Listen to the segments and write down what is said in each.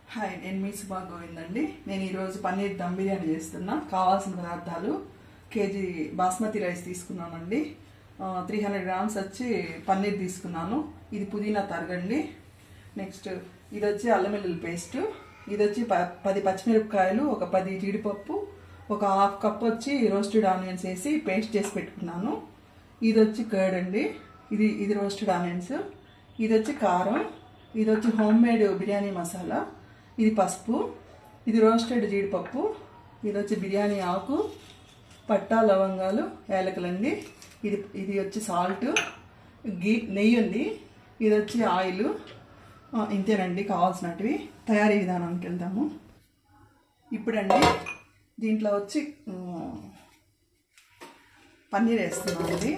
Hi నేను మీ సుభా గోవింద్ అండి నేను ఈరోజు పన్నీర్ దమ్ బిర్యానీ చేస్తున్నా కావాల్సిన పదార్థాలు కేజీ బాస్మతి రైస్ తీసుకున్నానండి త్రీ హండ్రెడ్ గ్రామ్స్ వచ్చి పన్నీర్ తీసుకున్నాను ఇది పుదీనా తరగండి నెక్స్ట్ ఇది వచ్చి అల్లం వెల్లుల్లి పేస్ట్ ఇది వచ్చి ప పది పచ్చిమిరపకాయలు ఒక పది జీడిపప్పు ఒక హాఫ్ కప్ వచ్చి రోస్టెడ్ ఆనియన్స్ వేసి పేస్ట్ చేసి పెట్టుకున్నాను ఇది వచ్చి కర్డ్ అండి ఇది ఇది రోస్టెడ్ ఆనియన్స్ ఇది వచ్చి కారం ఇది వచ్చి హోమ్ మేడ్ బిర్యానీ మసాలా ఇది పసుపు ఇది రోస్టెడ్ జీడిపప్పు ఇది వచ్చి బిర్యానీ ఆకు పట్టా లవంగాలు యాలకులండి ఇది ఇది వచ్చి సాల్ట్ గీ నెయ్యి ఉంది ఇది వచ్చి ఆయిల్ ఆ, ఇంతేనండి కావాల్సినటివి తయారీ విధానానికి వెళ్దాము ఇప్పుడండి దీంట్లో వచ్చి ఉమ్, పన్నీర్ వేస్తున్నామండి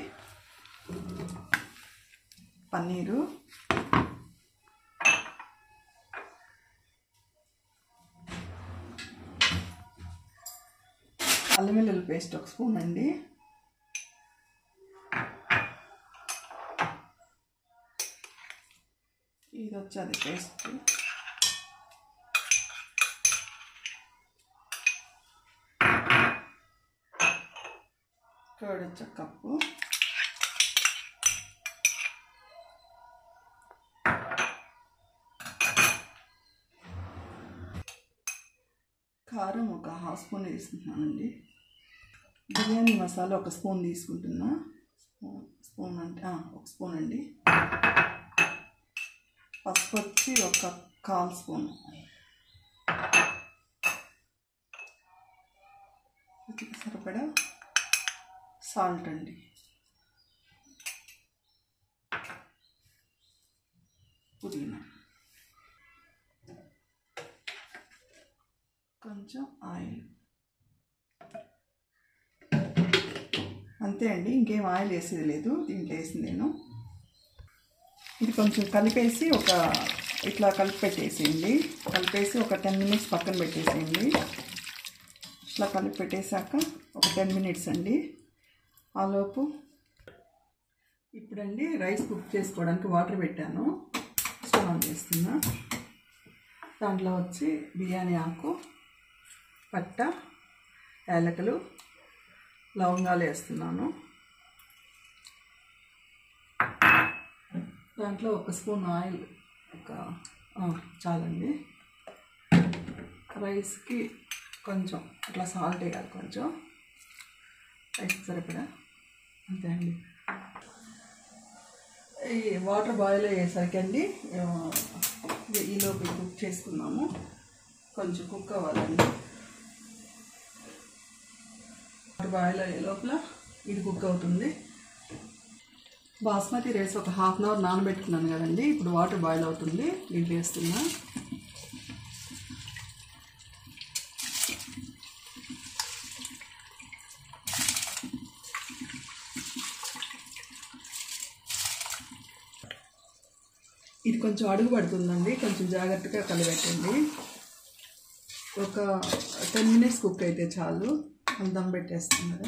పన్నీరు అల్లం వెల్లుల్లి పేస్ట్ ఒక స్పూన్ అండి ఇది వచ్చి అది పేస్ట్ కర్డ్ వచ్చి ఒక కప్పు కారం ఒక హాఫ్ స్పూన్ తీసుకుంటున్నానండి బిర్యానీ మసాలా ఒక స్పూన్ తీసుకుంటున్నా స్పూన్ స్పూన్ అంటే ఆ, ఒక స్పూన్ అండి పసుపు వచ్చి ఒక కాల్ స్పూన్ రుచికి సరిపడా సాల్ట్ అండి పుదీనా కొంచెం ఆయిల్ అంతే అండి ఇంకేం ఆయిల్ వేసేది లేదు దీంట్లో వేసింది నేను ఇది కొంచెం కలిపేసి ఒక ఇట్లా కలిపి పెట్టేసేయండి కలిపేసి ఒక టెన్ మినిట్స్ పక్కన పెట్టేసేయండి ఇట్లా కలిపి పెట్టేశాక ఒక టెన్ మినిట్స్ అండి ఆలోపు ఇప్పుడండి రైస్ కుక్ చేసుకోవడానికి వాటర్ పెట్టాను స్టవ్ ఆన్ చేస్తున్నా దాంట్లో వచ్చి బిర్యానీ ఆకు పట్ట యాలకులు లవంగాలు వేస్తున్నాను దాంట్లో ఒక స్పూన్ ఆయిల్ ఒక ఆ, చాలండి రైస్కి కొంచెం అట్లా సాల్ట్ వేయాలి కొంచెం రైస్ సరిపడా అంతే అండి ఈ వాటర్ బాయిల్ అయ్యేసరికి అండి ఆ, ఇది ఈలోపు కుక్ చేసుకున్నాము కొంచెం కుక్ అవ్వాలండి వాటర్ బాయిల్ అయ్యే లోపల ఇది కుక్ అవుతుంది బాస్మతి రైస్ ఒక హాఫ్ అన్ అవర్ నానబెట్టుకున్నాను కదండి ఇప్పుడు వాటర్ బాయిల్ అవుతుంది దీంట్లో వేస్తున్నా ఇది కొంచెం అడుగు పడుతుందండి కొంచెం జాగ్రత్తగా కలిపెట్టండి ఒక టెన్ మినిట్స్ కుక్ అయితే చాలు దమ్ పెట్టేస్తున్నారు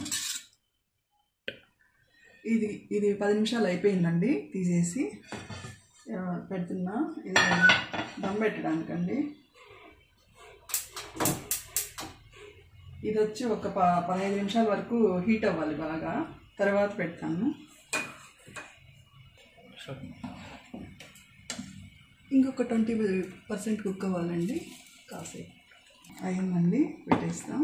ఇది ఇది పది నిమిషాలు అయిపోయిందండి తీసేసి ఆ, పెడుతున్నా ఇది దమ్ పెట్టడానికండి ఇది వచ్చి ఒక ప పదహైదు నిమిషాల వరకు హీట్ అవ్వాలి బాగా తర్వాత పెడతాను ఇంకొక ట్వంటీ పర్సెంట్ కుక్ అవ్వాలండి కాసేపు అయిందండి పెట్టేస్తాం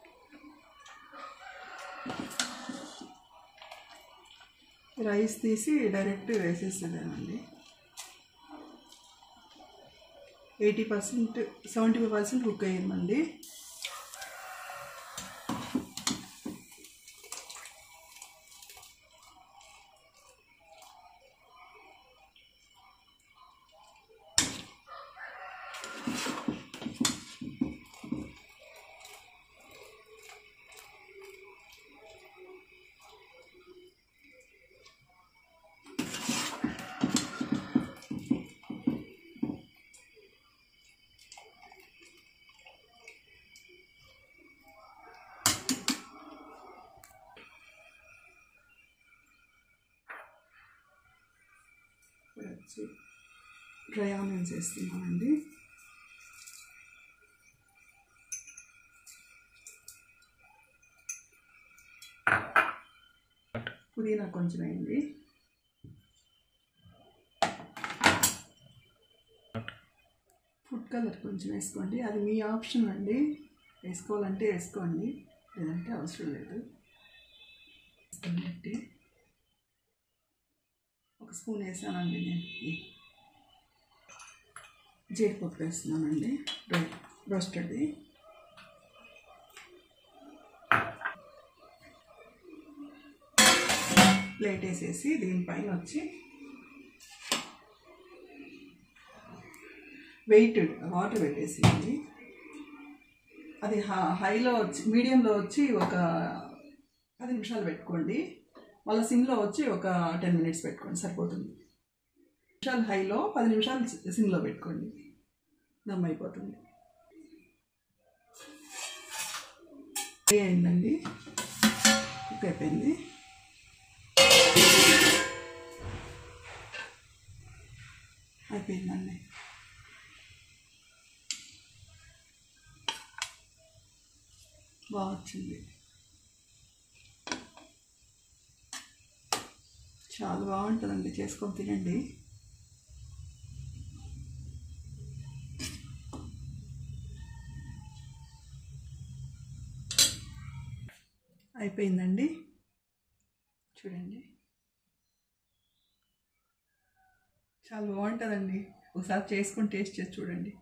రైస్ తీసి డైరెక్ట్ వేసేసేదానండి eighty percent seventy five percent cook అయ్యిందండి ఇప్పుడు వచ్చి డ్రై ఆనియన్స్ వేస్తున్నామండి పుదీనా కొంచెం వేయండి ఫుడ్ కలర్ కొంచెం వేసుకోండి అది మీ ఆప్షన్ అండి వేసుకోవాలంటే వేసుకోండి లేదంటే అవసరం లేదు వేసుకోండి ఒక స్పూన్ వేసానండి నేను ఇది. జీడిపప్పు వేస్తున్నానండి రో రోస్టెడ్ది ప్లేట్ వేసేసి దీనిపైన వచ్చి వెయిట్ వాటర్ పెట్టేసింది అది హ- హైలో వచ్చి మీడియంలో వచ్చి ఒక పది నిమిషాలు పెట్టుకోండి మళ్ళీ సిమ్లో వచ్చి ఒక టెన్ మినిట్స్ పెట్టుకోండి సరిపోతుంది నిమిషాలు హైలో పది నిమిషాలు సిమ్లో పెట్టుకోండి దమ్ అయిపోతుంది ఫ్రై అయిందండి కుక్ అయిపోయింది అయిపోయిందండి బాగా వచ్చింది చాలా బాగుంటుందండి చేసుకొని తినండి అయిపోయిందండి చూడండి చాలా బాగుంటుందండి ఒకసారి చేసుకొని టేస్ట్ చేసి చూడండి